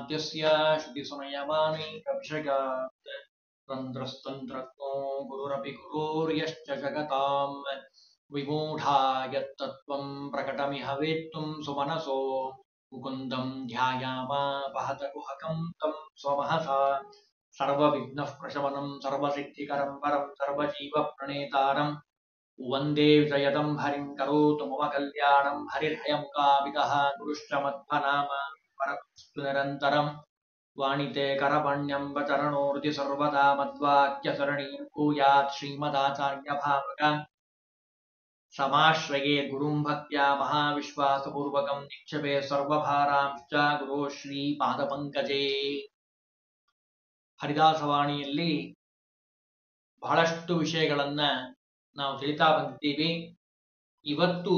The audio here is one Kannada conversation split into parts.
ಆದ್ಯಸ್ಯ ಶ್ರುತಿಸುನಯಮಾನೈರಭಿಷಗಾತ್ ತಂತ್ರಸ್ತಂತ್ರಜ್ಞೋ ಗುರುರಪಿ ಗುರೋರ್ಯಶ್ಚ ಜಗತಾಂ ವಿಮೂಢಾ ಯತ್ತತ್ವಂ ಪ್ರಕಟಮಿಹ ವೇತ್ತುಂ ಸುಮನಸೋ ಮುಕುಂದಂ ಧ್ಯಾಯಾಮ ವಹತ ಕುಹಕಂ ತಂ ಸ್ವಮಹಸಾ ಸರ್ವವಿಘ್ನಃ ಪ್ರಶಮನಂ ಸರ್ವಸಿದ್ಧಿಕರಂ ಪರಂ ಸರ್ವಜೀವ ಪ್ರಣೇತಾರಂ ವಂದೇ ವಿಜಯದಂ ಹರಿಂ ಕರೋತು ಮಮ ಕಲ್ಯಾಣಂ ಹರಿರ್ಹಯಮುಖಾವಿದಃ ಗುರುಶ್ಚ ಮಧ್ವನಾಮ ಪರಮಸ್ತು ನಿರಂತರಂ ವಾಣಿತೆ ಕರಪಣ್ಯಂಬ ಚರಣೋರ್ತಿ ಸರ್ವದಾ ಮಧ್ವಾಕ್ಯ ಸರಣೀಂ ಭೂಯಾತ್ ಶ್ರೀಮದಾಚಾರ್ಯ ಭಾವಕ ಸಮಾಶ್ರಯೇ ಗುರುಂ ಭಕ್ತ್ಯಾ ಮಹಾವಿಶ್ವಾಸಪೂರ್ವಕಂ ನಿಕ್ಷಪೆ ಸರ್ವಭಾರಾಂಶ್ಚ ಗುರು ಶ್ರೀ ಪಾದಪಂಕಜೇ ಹರಿದಾಸವಾಣಿಯಲ್ಲಿ ಬಹಳಷ್ಟು ವಿಷಯಗಳನ್ನ ನಾವು ತಿಳಿತಾ ಬಂದಿದ್ದೀವಿ ಇವತ್ತು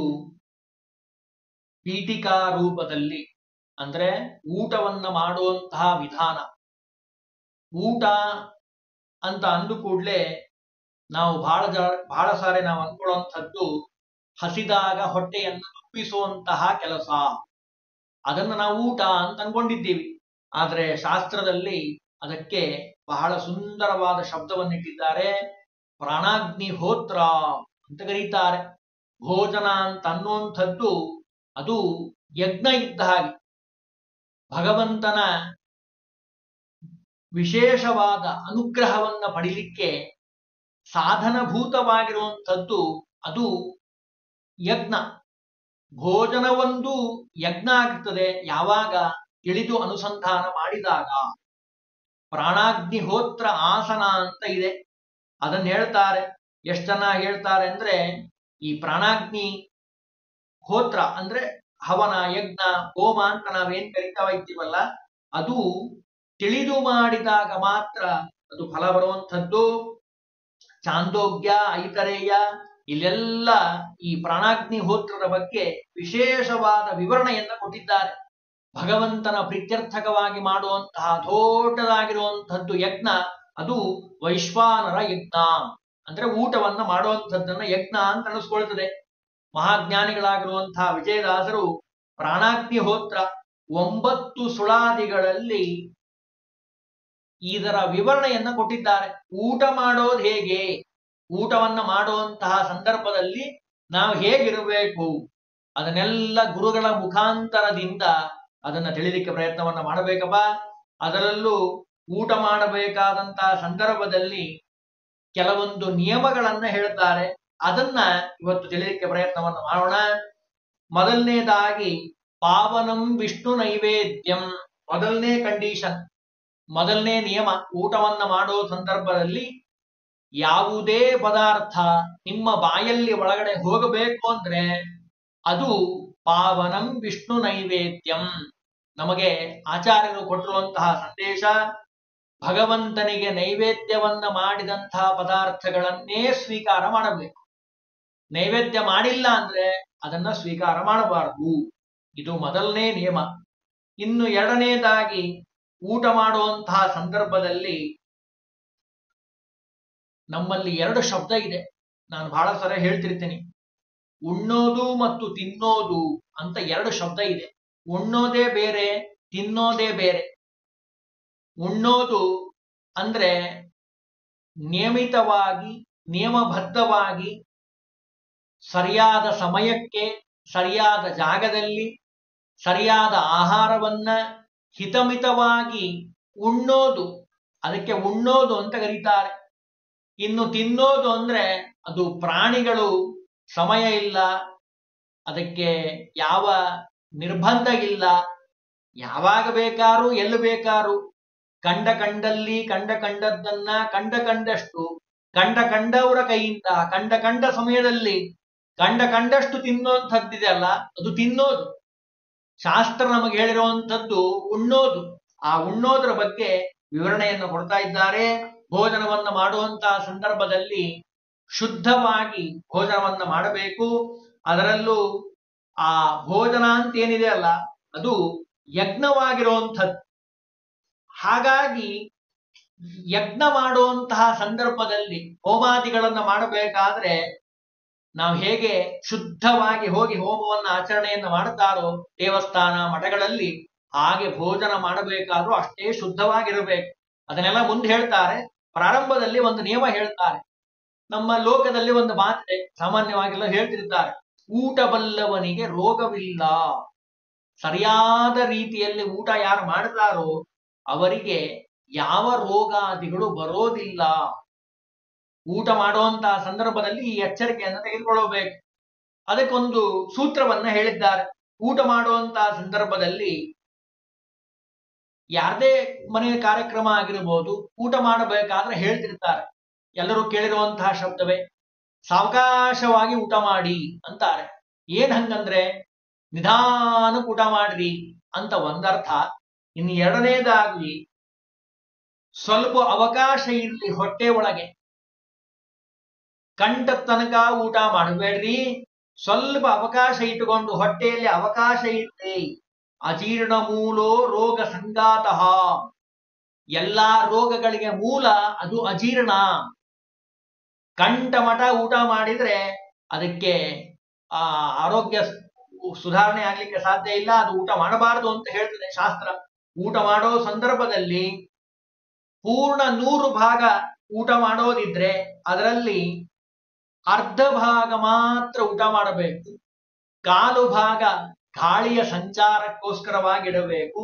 ಪೀಠಿಕಾ ರೂಪದಲ್ಲಿ ಅಂದ್ರೆ ಊಟವನ್ನ ಮಾಡುವಂತಹ ವಿಧಾನ ಊಟ ಅಂತ ಅಂದು ಕೂಡ್ಲೆ ನಾವು ಬಹಳ ಜ ಬಹಳ ಸಾರಿ ನಾವು ಅಂದ್ಕೊಳ್ಳುವಂಥದ್ದು ಹಸಿದಾಗ ಹೊಟ್ಟೆಯನ್ನು ತುಂಬಿಸುವಂತಹ ಕೆಲಸ ಅದನ್ನ ನಾವು ಊಟ ಅಂತ ಅನ್ಕೊಂಡಿದ್ದೀವಿ ಆದ್ರೆ ಶಾಸ್ತ್ರದಲ್ಲಿ ಅದಕ್ಕೆ ಬಹಳ ಸುಂದರವಾದ ಶಬ್ದವನ್ನಿಟ್ಟಿದ್ದಾರೆ ಪ್ರಾಣಾಗ್ನಿಹೋತ್ರ ಅಂತ ಕರೀತಾರೆ ಭೋಜನ ಅಂತ ಅನ್ನುವಂಥದ್ದು ಅದು ಯಜ್ಞ ಇದ್ದ ಹಾಗೆ ಭಗವಂತನ ವಿಶೇಷವಾದ ಅನುಗ್ರಹವನ್ನ ಪಡಿಲಿಕ್ಕೆ ಸಾಧನಭೂತವಾಗಿರುವಂಥದ್ದು ಅದು ಯಜ್ಞ ಭೋಜನವೊಂದು ಯಜ್ಞ ಆಗ್ತದೆ ಯಾವಾಗ ತಿಳಿದು ಅನುಸಂಧಾನ ಮಾಡಿದಾಗ ಪ್ರಾಣಾಗ್ನಿಹೋತ್ರ ಆಸನ ಅಂತ ಇದೆ ಅದನ್ನ ಹೇಳ್ತಾರೆ ಎಷ್ಟು ಚೆನ್ನಾಗಿ ಹೇಳ್ತಾರೆ ಅಂದ್ರೆ ಈ ಪ್ರಾಣಾಗ್ನಿ ಹೋತ್ರ ಅಂದ್ರೆ ಹವನ ಯಜ್ಞ ಹೋಮ ಅಂತ ನಾವೇನ್ ಕರಿತಾ ಇದ್ದೀವಲ್ಲ ಅದು ತಿಳಿದು ಮಾಡಿದಾಗ ಮಾತ್ರ ಅದು ಫಲ ಬರುವಂಥದ್ದು ಚಾಂದೋಗ್ಯ ಐತರೇಯ ಇಲ್ಲೆಲ್ಲ ಈ ಪ್ರಾಣಾಗ್ನಿ ಹೋತ್ರದ ಬಗ್ಗೆ ವಿಶೇಷವಾದ ವಿವರಣೆಯನ್ನ ಕೊಟ್ಟಿದ್ದಾರೆ ಭಗವಂತನ ಪ್ರೀತ್ಯರ್ಥಕವಾಗಿ ಮಾಡುವಂತಹ ದೊಡ್ಡದಾಗಿರುವಂತಹದ್ದು ಯಜ್ಞ ಅದು ವೈಶ್ವಾನರ ಯಜ್ಞ ಅಂದ್ರೆ ಊಟವನ್ನ ಮಾಡುವಂಥದ್ದನ್ನ ಯಜ್ಞ ಅಂತ ಅನಿಸ್ಕೊಳ್ತದೆ ಮಹಾಜ್ಞಾನಿಗಳಾಗಿರುವಂತಹ ವಿಜಯದಾಸರು ಪ್ರಾಣಾಗ್ನಿಹೋತ್ರ ಒಂಬತ್ತು ಸುಳಾದಿಗಳಲ್ಲಿ ಇದರ ವಿವರಣೆಯನ್ನ ಕೊಟ್ಟಿದ್ದಾರೆ ಊಟ ಮಾಡೋದು ಹೇಗೆ ಊಟವನ್ನ ಮಾಡುವಂತಹ ಸಂದರ್ಭದಲ್ಲಿ ನಾವು ಹೇಗಿರಬೇಕು ಅದನ್ನೆಲ್ಲ ಗುರುಗಳ ಮುಖಾಂತರದಿಂದ ಅದನ್ನ ತಿಳಿಲಿಕ್ಕೆ ಪ್ರಯತ್ನವನ್ನ ಮಾಡಬೇಕಪ್ಪ ಅದರಲ್ಲೂ ಊಟ ಮಾಡಬೇಕಾದಂತಹ ಸಂದರ್ಭದಲ್ಲಿ ಕೆಲವೊಂದು ನಿಯಮಗಳನ್ನ ಹೇಳ್ತಾರೆ ಅದನ್ನ ಇವತ್ತು ತಿಳಿಲಿಕ್ಕೆ ಪ್ರಯತ್ನವನ್ನ ಮಾಡೋಣ ಮೊದಲನೇದಾಗಿ ಪಾವನಂ ವಿಷ್ಣು ನೈವೇದ್ಯಂ ಮೊದಲನೇ ಕಂಡೀಷನ್ ಮೊದಲನೇ ನಿಯಮ ಊಟವನ್ನ ಮಾಡೋ ಸಂದರ್ಭದಲ್ಲಿ ಯಾವುದೇ ಪದಾರ್ಥ ನಿಮ್ಮ ಬಾಯಲ್ಲಿ ಒಳಗಡೆ ಹೋಗಬೇಕು ಅಂದ್ರೆ ಅದು ಪಾವನಂ ವಿಷ್ಣು ನೈವೇದ್ಯಂ ನಮಗೆ ಆಚಾರ್ಯರು ಕೊಟ್ಟಿರುವಂತಹ ಸಂದೇಶ ಭಗವಂತನಿಗೆ ನೈವೇದ್ಯವನ್ನ ಮಾಡಿದಂತಹ ಪದಾರ್ಥಗಳನ್ನೇ ಸ್ವೀಕಾರ ಮಾಡಬೇಕು ನೈವೇದ್ಯ ಮಾಡಿಲ್ಲ ಅಂದ್ರೆ ಅದನ್ನ ಸ್ವೀಕಾರ ಮಾಡಬಾರದು ಇದು ಮೊದಲನೇ ನಿಯಮ ಇನ್ನು ಎರಡನೇದಾಗಿ ಊಟ ಮಾಡುವಂತಹ ಸಂದರ್ಭದಲ್ಲಿ ನಮ್ಮಲ್ಲಿ ಎರಡು ಶಬ್ದ ಇದೆ ನಾನು ಬಹಳ ಸಲ ಹೇಳ್ತಿರ್ತೀನಿ ಉಣ್ಣೋದು ಮತ್ತು ತಿನ್ನೋದು ಅಂತ ಎರಡು ಶಬ್ದ ಇದೆ ಉಣ್ಣೋದೇ ಬೇರೆ ತಿನ್ನೋದೇ ಬೇರೆ ಉಣ್ಣೋದು ಅಂದ್ರೆ ನಿಯಮಿತವಾಗಿ ನಿಯಮಬದ್ಧವಾಗಿ ಸರಿಯಾದ ಸಮಯಕ್ಕೆ ಸರಿಯಾದ ಜಾಗದಲ್ಲಿ ಸರಿಯಾದ ಆಹಾರವನ್ನ ಹಿತಮಿತವಾಗಿ ಉಣ್ಣೋದು ಅದಕ್ಕೆ ಉಣ್ಣೋದು ಅಂತ ಕರೀತಾರೆ ಇನ್ನು ತಿನ್ನೋದು ಅಂದ್ರೆ ಅದು ಪ್ರಾಣಿಗಳು ಸಮಯ ಇಲ್ಲ ಅದಕ್ಕೆ ಯಾವ ನಿರ್ಬಂಧ ಇಲ್ಲ ಯಾವಾಗ ಬೇಕಾರು ಎಲ್ಲಿ ಬೇಕಾರು ಕಂಡ ಕಂಡಲ್ಲಿ ಕಂಡ ಕಂಡದ್ದನ್ನ ಕಂಡ ಕಂಡಷ್ಟು ಕಂಡ ಕಂಡವರ ಕೈಯಿಂದ ಕಂಡ ಕಂಡ ಸಮಯದಲ್ಲಿ ಕಂಡ ಕಂಡಷ್ಟು ತಿನ್ನುವಂಥದ್ದಿದೆ ಅಲ್ಲ ಅದು ತಿನ್ನೋದು ಶಾಸ್ತ್ರ ನಮಗೆ ಹೇಳಿರುವಂಥದ್ದು ಉಣ್ಣೋದು ಆ ಉಣ್ಣೋದ್ರ ಬಗ್ಗೆ ವಿವರಣೆಯನ್ನು ಕೊಡ್ತಾ ಇದ್ದಾರೆ ಭೋಜನವನ್ನ ಮಾಡುವಂತಹ ಸಂದರ್ಭದಲ್ಲಿ ಶುದ್ಧವಾಗಿ ಭೋಜನವನ್ನ ಮಾಡಬೇಕು ಅದರಲ್ಲೂ ಆ ಭೋಜನ ಅಂತ ಏನಿದೆ ಅಲ್ಲ ಅದು ಯಜ್ಞವಾಗಿರುವಂಥದ್ದು ಹಾಗಾಗಿ ಯಜ್ಞ ಮಾಡುವಂತಹ ಸಂದರ್ಭದಲ್ಲಿ ಹೋಮಾದಿಗಳನ್ನ ಮಾಡಬೇಕಾದ್ರೆ ನಾವು ಹೇಗೆ ಶುದ್ಧವಾಗಿ ಹೋಗಿ ಹೋಮವನ್ನ ಆಚರಣೆಯನ್ನ ಮಾಡುತ್ತಾರೋ ದೇವಸ್ಥಾನ ಮಠಗಳಲ್ಲಿ ಹಾಗೆ ಭೋಜನ ಮಾಡಬೇಕಾದ್ರೂ ಅಷ್ಟೇ ಶುದ್ಧವಾಗಿರಬೇಕು ಅದನ್ನೆಲ್ಲ ಮುಂದೆ ಹೇಳ್ತಾರೆ ಪ್ರಾರಂಭದಲ್ಲಿ ಒಂದು ನಿಯಮ ಹೇಳ್ತಾರೆ ನಮ್ಮ ಲೋಕದಲ್ಲಿ ಒಂದು ಮಾತಿದೆ ಸಾಮಾನ್ಯವಾಗೆಲ್ಲ ಹೇಳ್ತಿರ್ತಾರೆ ಊಟ ಬಲ್ಲವನಿಗೆ ರೋಗವಿಲ್ಲ ಸರಿಯಾದ ರೀತಿಯಲ್ಲಿ ಊಟ ಯಾರು ಮಾಡ್ತಾರೋ ಅವರಿಗೆ ಯಾವ ರೋಗಾದಿಗಳು ಬರೋದಿಲ್ಲ ಊಟ ಮಾಡುವಂತಹ ಸಂದರ್ಭದಲ್ಲಿ ಈ ಎಚ್ಚರಿಕೆಯನ್ನು ತೆಗೆದುಕೊಳ್ಳಬೇಕು ಅದಕ್ಕೊಂದು ಸೂತ್ರವನ್ನ ಹೇಳಿದ್ದಾರೆ ಊಟ ಮಾಡುವಂತಹ ಸಂದರ್ಭದಲ್ಲಿ ಯಾರದೇ ಮನೆಯ ಕಾರ್ಯಕ್ರಮ ಆಗಿರಬಹುದು ಊಟ ಮಾಡಬೇಕಾದ್ರೆ ಹೇಳ್ತಿರ್ತಾರೆ ಎಲ್ಲರೂ ಕೇಳಿರುವಂತಹ ಶಬ್ದವೇ ಸಾವಕಾಶವಾಗಿ ಊಟ ಮಾಡಿ ಅಂತಾರೆ ಏನ್ ಹಂಗಂದ್ರೆ ನಿಧಾನಕ್ಕೆ ಊಟ ಮಾಡ್ರಿ ಅಂತ ಒಂದರ್ಥ ಇನ್ನು ಎರಡನೇದಾಗ್ಲಿ ಸ್ವಲ್ಪ ಅವಕಾಶ ಇರ್ಲಿ ಹೊಟ್ಟೆ ಒಳಗೆ ಕಂಠ ತನಕ ಊಟ ಮಾಡಬೇಡ್ರಿ ಸ್ವಲ್ಪ ಅವಕಾಶ ಇಟ್ಟುಕೊಂಡು ಹೊಟ್ಟೆಯಲ್ಲಿ ಅವಕಾಶ ಇರ್ಲಿ ಅಜೀರ್ಣ ಮೂಲೋ ರೋಗ ಸಂಗಾತಃ ಎಲ್ಲಾ ರೋಗಗಳಿಗೆ ಮೂಲ ಅದು ಅಜೀರ್ಣ ಕಂಠಮಠ ಊಟ ಮಾಡಿದ್ರೆ ಅದಕ್ಕೆ ಆ ಆರೋಗ್ಯ ಸುಧಾರಣೆ ಆಗ್ಲಿಕ್ಕೆ ಸಾಧ್ಯ ಇಲ್ಲ ಅದು ಊಟ ಮಾಡಬಾರದು ಅಂತ ಹೇಳ್ತದೆ ಶಾಸ್ತ್ರ ಊಟ ಮಾಡೋ ಸಂದರ್ಭದಲ್ಲಿ ಪೂರ್ಣ ನೂರು ಭಾಗ ಊಟ ಮಾಡೋದಿದ್ರೆ ಅದರಲ್ಲಿ ಅರ್ಧ ಭಾಗ ಮಾತ್ರ ಊಟ ಮಾಡಬೇಕು ಕಾಲು ಭಾಗ ಗಾಳಿಯ ಸಂಚಾರಕ್ಕೋಸ್ಕರವಾಗಿಡಬೇಕು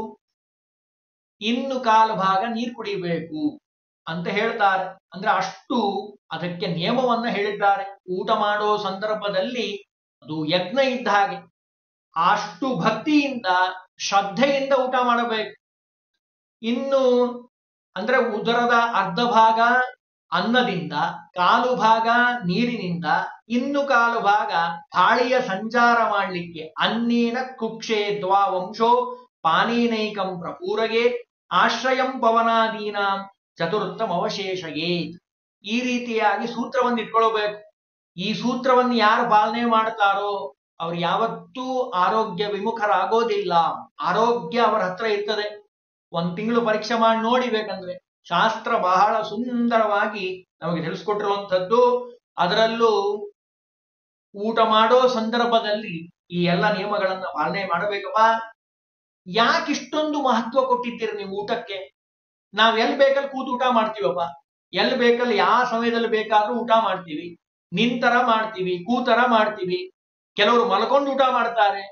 ಇನ್ನು ಕಾಲು ಭಾಗ ನೀರು ಕುಡಿಬೇಕು ಅಂತ ಹೇಳ್ತಾರೆ ಅಂದ್ರೆ ಅಷ್ಟು ಅದಕ್ಕೆ ನಿಯಮವನ್ನ ಹೇಳಿದ್ದಾರೆ ಊಟ ಮಾಡೋ ಸಂದರ್ಭದಲ್ಲಿ ಅದು ಯಜ್ಞ ಇದ್ದ ಹಾಗೆ ಅಷ್ಟು ಭಕ್ತಿಯಿಂದ ಶ್ರದ್ಧೆಯಿಂದ ಊಟ ಮಾಡಬೇಕು ಇನ್ನು ಅಂದ್ರೆ ಉದರದ ಅರ್ಧ ಭಾಗ ಅನ್ನದಿಂದ ಕಾಲು ಭಾಗ ನೀರಿನಿಂದ ಇನ್ನು ಕಾಲು ಭಾಗ ಗಾಳಿಯ ಸಂಚಾರ ಮಾಡಲಿಕ್ಕೆ ಅನ್ನೇನ ಕುಕ್ಷೆ ದ್ವಾವಂಶೋ ಪಾನೀನೈಕಂ ಪ್ರಪೂರಗೆ ಆಶ್ರಯಂ ಪವನಾದೀನಾಂ ಚತುರ್ಥಂ ಅವಶೇಷಯೇ ಈ ರೀತಿಯಾಗಿ ಸೂತ್ರವನ್ನು ಇಟ್ಕೊಳ್ಬೇಕು ಈ ಸೂತ್ರವನ್ನು ಯಾರು ಪಾಲನೆ ಮಾಡ್ತಾರೋ ಅವ್ರು ಯಾವತ್ತೂ ಆರೋಗ್ಯ ವಿಮುಖರಾಗೋದಿಲ್ಲ ಆರೋಗ್ಯ ಅವರ ಹತ್ರ ಇರ್ತದೆ ಒಂದ್ ತಿಂಗಳು ಪರೀಕ್ಷೆ ಮಾಡಿ ನೋಡಿಬೇಕಂದ್ರೆ ಶಾಸ್ತ್ರ ಬಹಳ ಸುಂದರವಾಗಿ ನಮಗೆ ತಿಳಿಸ್ಕೊಟ್ಟಿರುವಂಥದ್ದು ಅದರಲ್ಲೂ ಊಟ ಮಾಡೋ ಸಂದರ್ಭದಲ್ಲಿ ಈ ಎಲ್ಲ ನಿಯಮಗಳನ್ನ ಪಾಲನೆ ಮಾಡಬೇಕಪ್ಪ ಯಾಕಿಷ್ಟೊಂದು ಮಹತ್ವ ಕೊಟ್ಟಿದ್ದೀರಿ ನೀವು ಊಟಕ್ಕೆ ನಾವ್ ಎಲ್ಲಿ ಬೇಕಲ್ಲಿ ಕೂತು ಊಟ ಮಾಡ್ತೀವಪ್ಪ ಎಲ್ಲಿ ಬೇಕಲ್ಲಿ ಯಾವ ಸಮಯದಲ್ಲಿ ಬೇಕಾದ್ರೂ ಊಟ ಮಾಡ್ತೀವಿ ನಿಂತರ ಮಾಡ್ತೀವಿ ಕೂತರ ಮಾಡ್ತೀವಿ ಕೆಲವರು ಮಲ್ಕೊಂಡು ಊಟ ಮಾಡ್ತಾರೆ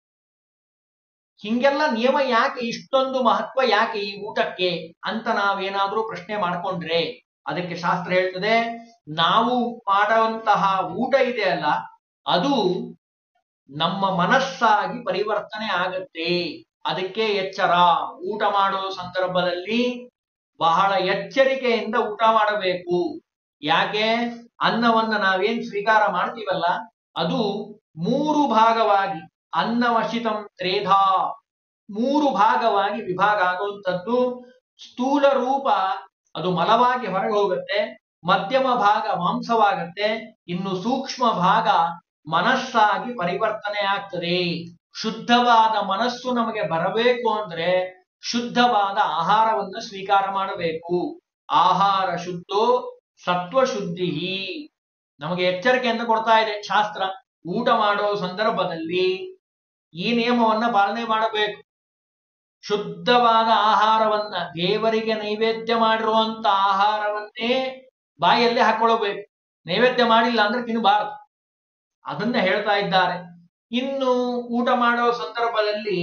ಹಿಂಗೆಲ್ಲ ನಿಯಮ ಯಾಕೆ ಇಷ್ಟೊಂದು ಮಹತ್ವ ಯಾಕೆ ಈ ಊಟಕ್ಕೆ ಅಂತ ನಾವೇನಾದ್ರೂ ಪ್ರಶ್ನೆ ಮಾಡ್ಕೊಂಡ್ರೆ ಅದಕ್ಕೆ ಶಾಸ್ತ್ರ ಹೇಳ್ತದೆ ನಾವು ಮಾಡುವಂತಹ ಊಟ ಇದೆ ಅಲ್ಲ ಅದು ನಮ್ಮ ಮನಸ್ಸಾಗಿ ಪರಿವರ್ತನೆ ಆಗತ್ತೆ ಅದಕ್ಕೆ ಎಚ್ಚರ ಊಟ ಮಾಡೋ ಸಂದರ್ಭದಲ್ಲಿ ಬಹಳ ಎಚ್ಚರಿಕೆಯಿಂದ ಊಟ ಮಾಡಬೇಕು ಯಾಕೆ ಅನ್ನವನ್ನ ನಾವೇನ್ ಸ್ವೀಕಾರ ಮಾಡ್ತೀವಲ್ಲ ಅದು ಮೂರು ಭಾಗವಾಗಿ ಅನ್ನವಶಿತಂ ತ್ರೇಧಾ ಮೂರು ಭಾಗವಾಗಿ ವಿಭಾಗ ಆಗುವಂಥದ್ದು ಸ್ಥೂಲ ರೂಪ ಅದು ಮಲವಾಗಿ ಹೊರಗೆ ಹೋಗುತ್ತೆ ಮಧ್ಯಮ ಭಾಗ ಮಾಂಸವಾಗತ್ತೆ ಇನ್ನು ಸೂಕ್ಷ್ಮ ಭಾಗ ಮನಸ್ಸಾಗಿ ಪರಿವರ್ತನೆ ಆಗ್ತದೆ ಶುದ್ಧವಾದ ಮನಸ್ಸು ನಮಗೆ ಬರಬೇಕು ಅಂದ್ರೆ ಶುದ್ಧವಾದ ಆಹಾರವನ್ನು ಸ್ವೀಕಾರ ಮಾಡಬೇಕು ಆಹಾರ ಶುದ್ಧೋ ಸತ್ವ ಶುದ್ಧಿ ನಮಗೆ ಎಚ್ಚರಿಕೆಯನ್ನು ಕೊಡ್ತಾ ಇದೆ ಶಾಸ್ತ್ರ ಊಟ ಮಾಡೋ ಸಂದರ್ಭದಲ್ಲಿ ಈ ನಿಯಮವನ್ನ ಪಾಲನೆ ಮಾಡಬೇಕು ಶುದ್ಧವಾದ ಆಹಾರವನ್ನ ದೇವರಿಗೆ ನೈವೇದ್ಯ ಮಾಡಿರುವಂತ ಆಹಾರವನ್ನೇ ಬಾಯಲ್ಲಿ ಹಾಕೊಳ್ಳಬೇಕು ನೈವೇದ್ಯ ಮಾಡಿಲ್ಲ ಅಂದ್ರೆ ತಿನ್ನಬಾರದು ಅದನ್ನ ಹೇಳ್ತಾ ಇದ್ದಾರೆ ಇನ್ನು ಊಟ ಮಾಡೋ ಸಂದರ್ಭದಲ್ಲಿ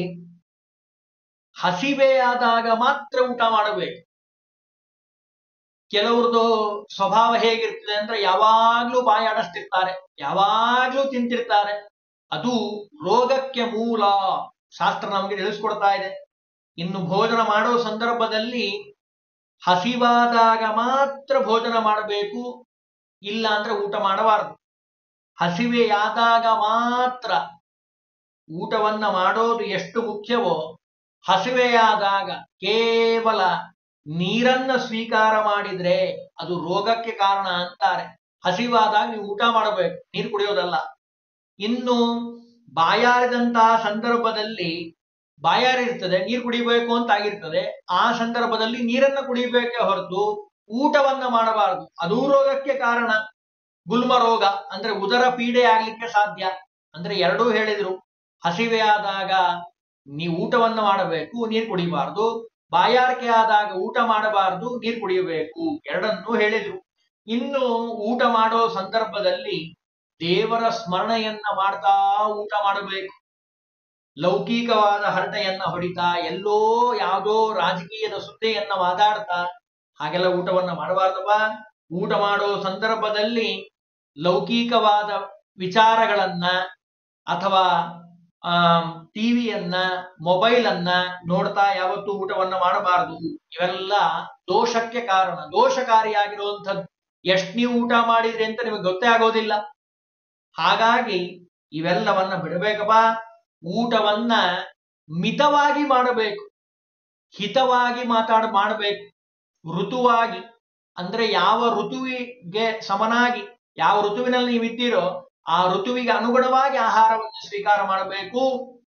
ಹಸಿವೆ ಆದಾಗ ಮಾತ್ರ ಊಟ ಮಾಡಬೇಕು ಕೆಲವ್ರದ್ದು ಸ್ವಭಾವ ಹೇಗಿರ್ತದೆ ಅಂದ್ರೆ ಯಾವಾಗ್ಲೂ ಬಾಯಿ ಆಡಿಸ್ತಿರ್ತಾರೆ ಯಾವಾಗ್ಲೂ ತಿಂತಿರ್ತಾರೆ ಅದು ರೋಗಕ್ಕೆ ಮೂಲ ಶಾಸ್ತ್ರ ನಮಗೆ ತಿಳಿಸ್ಕೊಡ್ತಾ ಇದೆ ಇನ್ನು ಭೋಜನ ಮಾಡೋ ಸಂದರ್ಭದಲ್ಲಿ ಹಸಿವಾದಾಗ ಮಾತ್ರ ಭೋಜನ ಮಾಡಬೇಕು ಇಲ್ಲ ಅಂದ್ರೆ ಊಟ ಮಾಡಬಾರದು ಹಸಿವೆಯಾದಾಗ ಮಾತ್ರ ಊಟವನ್ನ ಮಾಡೋದು ಎಷ್ಟು ಮುಖ್ಯವೋ ಹಸಿವೆಯಾದಾಗ ಕೇವಲ ನೀರನ್ನ ಸ್ವೀಕಾರ ಮಾಡಿದ್ರೆ ಅದು ರೋಗಕ್ಕೆ ಕಾರಣ ಅಂತಾರೆ ಹಸಿವಾದಾಗ ನೀವು ಊಟ ಮಾಡಬೇಕು ನೀರು ಕುಡಿಯೋದಲ್ಲ ಇನ್ನು ಬಾಯಾರಿದಂತಹ ಸಂದರ್ಭದಲ್ಲಿ ಬಾಯಾರಿರ್ತದೆ ನೀರು ಕುಡಿಬೇಕು ಅಂತ ಆಗಿರ್ತದೆ ಆ ಸಂದರ್ಭದಲ್ಲಿ ನೀರನ್ನ ಕುಡಿಬೇಕೆ ಹೊರತು ಊಟವನ್ನ ಮಾಡಬಾರದು ಅದೂ ರೋಗಕ್ಕೆ ಕಾರಣ ಗುಲ್ಮ ರೋಗ ಅಂದ್ರೆ ಉದರ ಪೀಡೆ ಆಗ್ಲಿಕ್ಕೆ ಸಾಧ್ಯ ಅಂದ್ರೆ ಎರಡೂ ಹೇಳಿದ್ರು ಹಸಿವೆ ಆದಾಗ ನೀವು ಊಟವನ್ನ ಮಾಡಬೇಕು ನೀರು ಕುಡಿಬಾರ್ದು ಬಾಯಾರಿಕೆ ಆದಾಗ ಊಟ ಮಾಡಬಾರದು ನೀರು ಕುಡಿಯಬೇಕು ಎರಡನ್ನೂ ಹೇಳಿದ್ರು ಇನ್ನು ಊಟ ಮಾಡೋ ಸಂದರ್ಭದಲ್ಲಿ ದೇವರ ಸ್ಮರಣೆಯನ್ನ ಮಾಡ್ತಾ ಊಟ ಮಾಡಬೇಕು ಲೌಕಿಕವಾದ ಹರಟೆಯನ್ನ ಹೊಡಿತಾ ಎಲ್ಲೋ ಯಾವುದೋ ರಾಜಕೀಯದ ಸುದ್ದಿಯನ್ನ ಮಾತಾಡ್ತಾ ಹಾಗೆಲ್ಲ ಊಟವನ್ನ ಮಾಡಬಾರ್ದಪ್ಪ ಊಟ ಮಾಡೋ ಸಂದರ್ಭದಲ್ಲಿ ಲೌಕಿಕವಾದ ವಿಚಾರಗಳನ್ನ ಅಥವಾ ಆ ಟಿವಿಯನ್ನ ಮೊಬೈಲ್ ಅನ್ನ ನೋಡ್ತಾ ಯಾವತ್ತೂ ಊಟವನ್ನ ಮಾಡಬಾರದು ಇವೆಲ್ಲ ದೋಷಕ್ಕೆ ಕಾರಣ ದೋಷಕಾರಿಯಾಗಿರುವಂಥದ್ದು ಎಷ್ಟ್ ನೀವು ಊಟ ಮಾಡಿದ್ರಿ ಅಂತ ನಿಮಗೆ ಗೊತ್ತೇ ಆಗೋದಿಲ್ಲ ಹಾಗಾಗಿ ಇವೆಲ್ಲವನ್ನ ಬಿಡಬೇಕಪ್ಪ ಊಟವನ್ನ ಮಿತವಾಗಿ ಮಾಡಬೇಕು ಹಿತವಾಗಿ ಮಾತಾಡ ಮಾಡಬೇಕು ಋತುವಾಗಿ ಅಂದ್ರೆ ಯಾವ ಋತುವಿಗೆ ಸಮನಾಗಿ ಯಾವ ಋತುವಿನಲ್ಲಿ ನೀವು ಇದ್ದೀರೋ ಆ ಋತುವಿಗೆ ಅನುಗುಣವಾಗಿ ಆಹಾರವನ್ನು ಸ್ವೀಕಾರ ಮಾಡಬೇಕು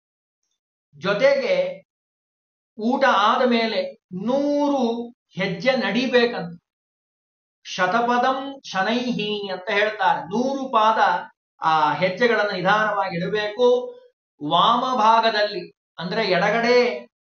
ಜೊತೆಗೆ ಊಟ ಆದ ಮೇಲೆ ನೂರು ಹೆಜ್ಜೆ ನಡಿಬೇಕಂತ ಶತಪದಂ ಶನೈಹಿ ಅಂತ ಹೇಳ್ತಾರೆ ನೂರು ಪಾದ ಆ ಹೆಜ್ಜೆಗಳನ್ನು ನಿಧಾನವಾಗಿ ಇಡಬೇಕು ವಾಮ ಭಾಗದಲ್ಲಿ ಅಂದ್ರೆ ಎಡಗಡೆ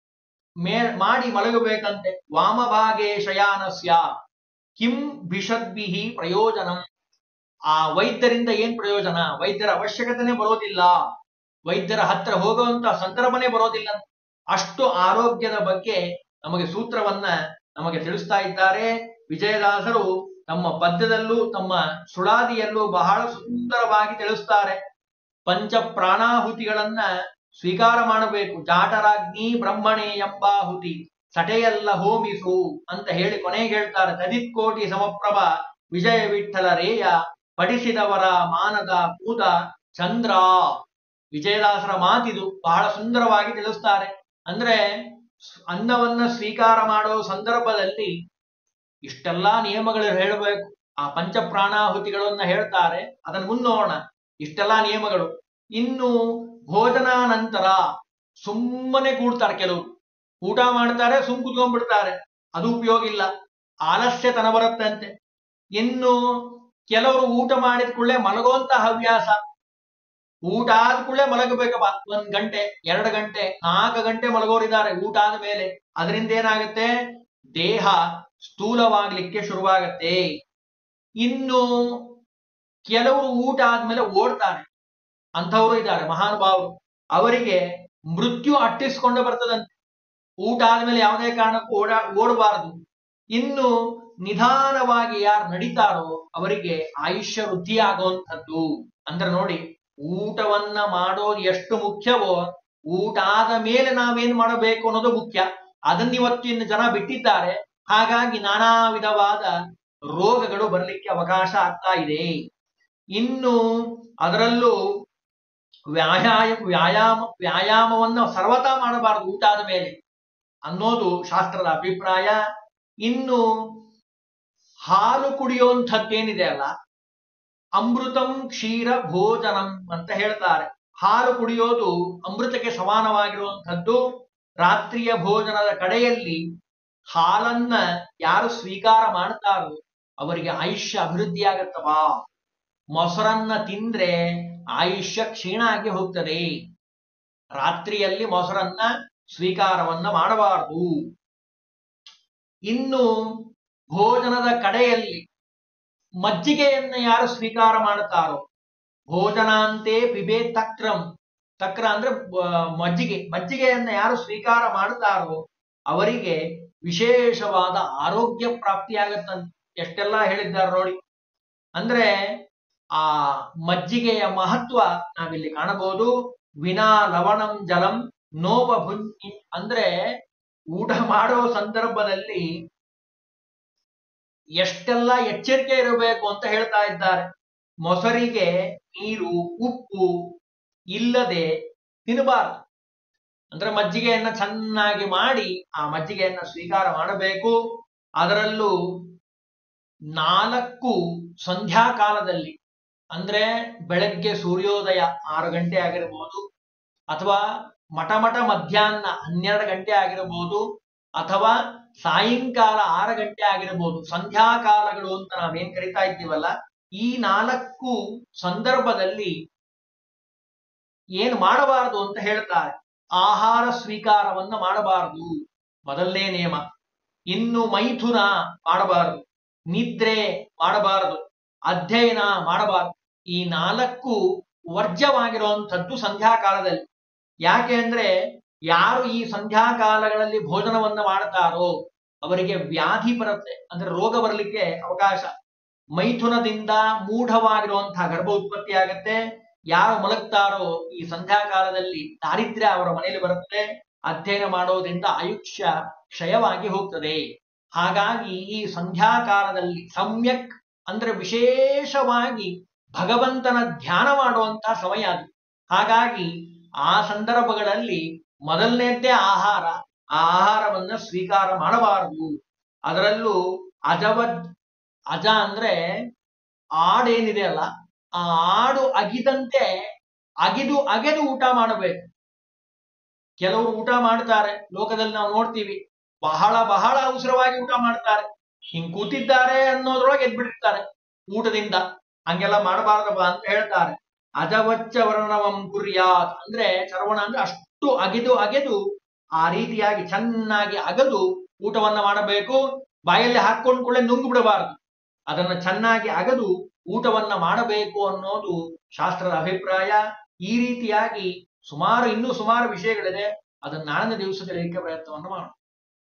ಮೇ ಮಾಡಿ ಮಲಗಬೇಕಂತೆ ವಾಮಭಾಗೇ ಶಯಾನಸ್ಯ ಕಿಂ ಭಿಷದ್ಭಿಹಿ ಪ್ರಯೋಜನಂ ಆ ವೈದ್ಯರಿಂದ ಏನ್ ಪ್ರಯೋಜನ ವೈದ್ಯರ ಅವಶ್ಯಕತೆನೇ ಬರೋದಿಲ್ಲ ವೈದ್ಯರ ಹತ್ರ ಹೋಗುವಂತ ಸಂದರ್ಭನೇ ಬರೋದಿಲ್ಲ ಅಷ್ಟು ಆರೋಗ್ಯದ ಬಗ್ಗೆ ನಮಗೆ ಸೂತ್ರವನ್ನ ನಮಗೆ ತಿಳಿಸ್ತಾ ಇದ್ದಾರೆ ವಿಜಯದಾಸರು ತಮ್ಮ ಪದ್ಯದಲ್ಲೂ ತಮ್ಮ ಸುಳಾದಿಯಲ್ಲೂ ಬಹಳ ಸುಂದರವಾಗಿ ತಿಳಿಸ್ತಾರೆ ಪಂಚ ಪ್ರಾಣಾಹುತಿಗಳನ್ನ ಸ್ವೀಕಾರ ಮಾಡಬೇಕು ಜಾಟರಾಗ್ನಿ ಬ್ರಹ್ಮಣೇ ಎಂಬಾಹುತಿ ಸಟೆಯಲ್ಲ ಹೋಮಿಸು ಅಂತ ಹೇಳಿ ಕೊನೆಗೆ ಹೇಳ್ತಾರೆ ತದಿತ್ಕೋಟಿ ಸಮಪ್ರಭ ವಿಜಯ ವಿಠಲ ರೇಯ ಪಡಿಸಿದವರ ಮಾನದ ಪೂತ ಚಂದ್ರ ವಿಜಯದಾಸರ ಮಾತಿದು ಬಹಳ ಸುಂದರವಾಗಿ ತಿಳಿಸ್ತಾರೆ ಅಂದ್ರೆ ಅನ್ನವನ್ನ ಸ್ವೀಕಾರ ಮಾಡೋ ಸಂದರ್ಭದಲ್ಲಿ ಇಷ್ಟೆಲ್ಲಾ ನಿಯಮಗಳು ಹೇಳಬೇಕು ಆ ಪಂಚ ಪ್ರಾಣಾಹುತಿಗಳನ್ನ ಹೇಳ್ತಾರೆ ಅದನ್ನ ಮುನ್ನೋಣ ಇಷ್ಟೆಲ್ಲಾ ನಿಯಮಗಳು ಇನ್ನು ಭೋಜನಾನಂತರ ಸುಮ್ಮನೆ ಕೂಡ್ತಾರೆ ಕೆಲವರು ಊಟ ಮಾಡ್ತಾರೆ ಸುಮ್ ಕುತ್ಕೊಂಡ್ಬಿಡ್ತಾರೆ ಅದು ಉಪಯೋಗ ಇಲ್ಲ ಆಲಸ್ಯತನ ಬರುತ್ತಂತೆ ಇನ್ನು ಕೆಲವರು ಊಟ ಮಾಡಿದ ಕೂಡಲೇ ಮಲಗುವಂತ ಹವ್ಯಾಸ ಊಟ ಆದ ಕೂಡಲೇ ಮಲಗಬೇಕಪ್ಪ ಒಂದ್ ಗಂಟೆ ಎರಡು ಗಂಟೆ ನಾಲ್ಕು ಗಂಟೆ ಮಲಗೋರಿದ್ದಾರೆ ಊಟ ಆದ ಮೇಲೆ ಅದರಿಂದ ಏನಾಗುತ್ತೆ ದೇಹ ಸ್ಥೂಲವಾಗ್ಲಿಕ್ಕೆ ಶುರುವಾಗತ್ತೆ ಇನ್ನು ಕೆಲವರು ಊಟ ಆದ್ಮೇಲೆ ಓಡ್ತಾರೆ ಅಂಥವರು ಇದ್ದಾರೆ ಮಹಾನುಭಾವರು ಅವರಿಗೆ ಮೃತ್ಯು ಅಟ್ಟಿಸ್ಕೊಂಡು ಬರ್ತದಂತೆ ಊಟ ಆದ್ಮೇಲೆ ಯಾವುದೇ ಕಾರಣಕ್ಕೂ ಓಡಾ ಓಡಬಾರದು ಇನ್ನು ನಿಧಾನವಾಗಿ ಯಾರು ನಡೀತಾರೋ ಅವರಿಗೆ ಆಯುಷ್ಯ ವೃದ್ಧಿ ಆಗುವಂಥದ್ದು ಅಂದ್ರೆ ನೋಡಿ ಊಟವನ್ನ ಮಾಡೋದು ಎಷ್ಟು ಮುಖ್ಯವೋ ಊಟ ಆದ ಮೇಲೆ ನಾವೇನ್ ಮಾಡಬೇಕು ಅನ್ನೋದು ಮುಖ್ಯ ಅದನ್ನ ಇವತ್ತಿನ ಜನ ಬಿಟ್ಟಿದ್ದಾರೆ ಹಾಗಾಗಿ ನಾನಾ ವಿಧವಾದ ರೋಗಗಳು ಬರಲಿಕ್ಕೆ ಅವಕಾಶ ಆಗ್ತಾ ಇದೆ ಇನ್ನು ಅದರಲ್ಲೂ ವ್ಯಾಯಾಮ ವ್ಯಾಯಾಮ ವ್ಯಾಯಾಮವನ್ನ ಸರ್ವತಾ ಮಾಡಬಾರದು ಊಟ ಆದ ಮೇಲೆ ಅನ್ನೋದು ಶಾಸ್ತ್ರದ ಅಭಿಪ್ರಾಯ ಇನ್ನು ಹಾಲು ಕುಡಿಯುವಂಥದ್ದೇನಿದೆ ಅಲ್ಲ ಅಮೃತಂ ಕ್ಷೀರ ಭೋಜನಂ ಅಂತ ಹೇಳ್ತಾರೆ ಹಾಲು ಕುಡಿಯೋದು ಅಮೃತಕ್ಕೆ ಸಮಾನವಾಗಿರುವಂಥದ್ದು ರಾತ್ರಿಯ ಭೋಜನದ ಕಡೆಯಲ್ಲಿ ಹಾಲನ್ನ ಯಾರು ಸ್ವೀಕಾರ ಮಾಡ್ತಾರೋ ಅವರಿಗೆ ಆಯುಷ್ಯ ಅಭಿವೃದ್ಧಿ ಆಗತ್ತವಾ ಮೊಸರನ್ನ ತಿಂದ್ರೆ ಆಯುಷ್ಯ ಕ್ಷೀಣ ಆಗಿ ಹೋಗ್ತದೆ ರಾತ್ರಿಯಲ್ಲಿ ಮೊಸರನ್ನ ಸ್ವೀಕಾರವನ್ನ ಮಾಡಬಾರದು ಇನ್ನು ಭೋಜನದ ಕಡೆಯಲ್ಲಿ ಮಜ್ಜಿಗೆಯನ್ನ ಯಾರು ಸ್ವೀಕಾರ ಮಾಡುತ್ತಾರೋ ಭೋಜನಾಂತೆ ಪಿಬೆ ತಕ್ರಂ ತಕ್ರ ಅಂದ್ರೆ ಬ- ಮಜ್ಜಿಗೆ ಮಜ್ಜಿಗೆಯನ್ನ ಯಾರು ಸ್ವೀಕಾರ ಮಾಡುತ್ತಾರೋ ಅವರಿಗೆ ವಿಶೇಷವಾದ ಆರೋಗ್ಯ ಪ್ರಾಪ್ತಿಯಾಗತ್ತಂತ ಎಷ್ಟೆಲ್ಲ ಹೇಳಿದ್ದಾರೆ ನೋಡಿ ಅಂದ್ರೆ ಆ ಮಜ್ಜಿಗೆಯ ಮಹತ್ವ ನಾವಿಲ್ಲಿ ಕಾಣಬಹುದು ವಿನಾ ಲವಣಂ ಜಲಂ ನೋಪ ಭುಂಜಿ ಅಂದ್ರೆ ಊಟ ಮಾಡೋ ಸಂದರ್ಭದಲ್ಲಿ ಎಷ್ಟೆಲ್ಲ ಎಚ್ಚರಿಕೆ ಇರಬೇಕು ಅಂತ ಹೇಳ್ತಾ ಇದ್ದಾರೆ ಮೊಸರಿಗೆ ನೀರು ಉಪ್ಪು ಇಲ್ಲದೆ ತಿನ್ನಬಾರದು ಅಂದ್ರೆ ಮಜ್ಜಿಗೆಯನ್ನ ಚೆನ್ನಾಗಿ ಮಾಡಿ ಆ ಮಜ್ಜಿಗೆಯನ್ನ ಸ್ವೀಕಾರ ಮಾಡಬೇಕು ಅದರಲ್ಲೂ ನಾಲ್ಕು ಸಂಧ್ಯಾ ಕಾಲದಲ್ಲಿ ಅಂದ್ರೆ ಬೆಳಗ್ಗೆ ಸೂರ್ಯೋದಯ ಆರು ಗಂಟೆ ಆಗಿರಬಹುದು ಅಥವಾ ಮಠ ಮಠ ಮಧ್ಯಾಹ್ನ ಹನ್ನೆರಡು ಗಂಟೆ ಆಗಿರಬಹುದು ಅಥವಾ ಸಾಯಂಕಾಲ ಆರು ಗಂಟೆ ಆಗಿರಬಹುದು ಸಂಧ್ಯಾ ಕಾಲಗಳು ಅಂತ ನಾವೇನ್ ಕರಿತಾ ಇದ್ದೀವಲ್ಲ ಈ ನಾಲ್ಕು ಸಂದರ್ಭದಲ್ಲಿ ಏನ್ ಮಾಡಬಾರದು ಅಂತ ಹೇಳ್ತಾರೆ ಆಹಾರ ಸ್ವೀಕಾರವನ್ನ ಮಾಡಬಾರದು ಮೊದಲನೇ ನಿಯಮ ಇನ್ನು ಮೈಥುನ ಮಾಡಬಾರದು ನಿದ್ರೆ ಮಾಡಬಾರದು ಅಧ್ಯಯನ ಮಾಡಬಾರದು ಈ ನಾಲ್ಕು ವರ್ಜ್ಯವಾಗಿರುವಂಥದ್ದು ಸಂಧ್ಯಾಕಾಲದಲ್ಲಿ ಯಾಕೆ ಅಂದ್ರೆ ಯಾರು ಈ ಸಂಧ್ಯಾಕಾಲಗಳಲ್ಲಿ ಭೋಜನವನ್ನ ಮಾಡ್ತಾರೋ ಅವರಿಗೆ ವ್ಯಾಧಿ ಬರುತ್ತೆ ಅಂದ್ರೆ ರೋಗ ಬರಲಿಕ್ಕೆ ಅವಕಾಶ ಮೈಥುನದಿಂದ ಮೂಢವಾಗಿರುವಂತಹ ಗರ್ಭ ಉತ್ಪತ್ತಿ ಆಗತ್ತೆ ಯಾರು ಮಲಗ್ತಾರೋ ಈ ಸಂಧ್ಯಾಕಾಲದಲ್ಲಿ ದಾರಿದ್ರ್ಯ ಅವರ ಮನೆಯಲ್ಲಿ ಬರುತ್ತದೆ ಅಧ್ಯಯನ ಮಾಡೋದ್ರಿಂದ ಆಯುಷ್ಯ ಕ್ಷಯವಾಗಿ ಹೋಗ್ತದೆ ಹಾಗಾಗಿ ಈ ಸಂಧ್ಯಾಕಾಲದಲ್ಲಿ ಸಮ್ಯಕ್ ಅಂದ್ರೆ ವಿಶೇಷವಾಗಿ ಭಗವಂತನ ಧ್ಯಾನ ಮಾಡುವಂತಹ ಸಮಯ ಅದು ಹಾಗಾಗಿ ಆ ಸಂದರ್ಭಗಳಲ್ಲಿ ಮೊದಲನೇದ್ದೇ ಆಹಾರ ಆ ಆಹಾರವನ್ನ ಸ್ವೀಕಾರ ಮಾಡಬಾರದು ಅದರಲ್ಲೂ ಅಜವದ್ ಅಜ ಅಂದ್ರೆ ಆಡೇನಿದೆ ಅಲ್ಲ ಆ ಆಡು ಅಗಿದಂತೆ ಅಗಿದು ಅಗೆದು ಊಟ ಮಾಡಬೇಕು ಕೆಲವರು ಊಟ ಮಾಡ್ತಾರೆ ಲೋಕದಲ್ಲಿ ನಾವು ನೋಡ್ತೀವಿ ಬಹಳ ಬಹಳ ಅವಸರವಾಗಿ ಊಟ ಮಾಡ್ತಾರೆ ಹಿಂಗ್ ಕೂತಿದ್ದಾರೆ ಅನ್ನೋದ್ರೊಳಗೆ ಎದ್ಬಿಟ್ಟಿರ್ತಾರೆ ಊಟದಿಂದ ಹಂಗೆಲ್ಲ ಮಾಡಬಾರ್ದಪ್ಪ ಅಂತ ಹೇಳ್ತಾರೆ ಅಜವಚ್ಚ ವರ್ಣವಂ ಕುರ್ಯಾತ್ ಅಂದ್ರೆ ಚರ್ವಣ ಅಂದ್ರೆ ಅಷ್ಟು ಅಗೆದು ಅಗೆದು ಆ ರೀತಿಯಾಗಿ ಚೆನ್ನಾಗಿ ಅಗದು ಊಟವನ್ನ ಮಾಡಬೇಕು ಬಾಯಲ್ಲಿ ಹಾಕೊಂಡು ಕೂಡ ನುಂಗು ಬಿಡಬಾರದು ಅದನ್ನ ಚೆನ್ನಾಗಿ ಅಗದು ಊಟವನ್ನ ಮಾಡಬೇಕು ಅನ್ನೋದು ಶಾಸ್ತ್ರದ ಅಭಿಪ್ರಾಯ ಈ ರೀತಿಯಾಗಿ ಸುಮಾರು ಇನ್ನೂ ಸುಮಾರು ವಿಷಯಗಳಿದೆ ಅದನ್ನ ನಾಳಿನ ದಿವಸ ತಿಳಿಯಲಿಕ್ಕೆ ಪ್ರಯತ್ನವನ್ನು ಮಾಡೋಣ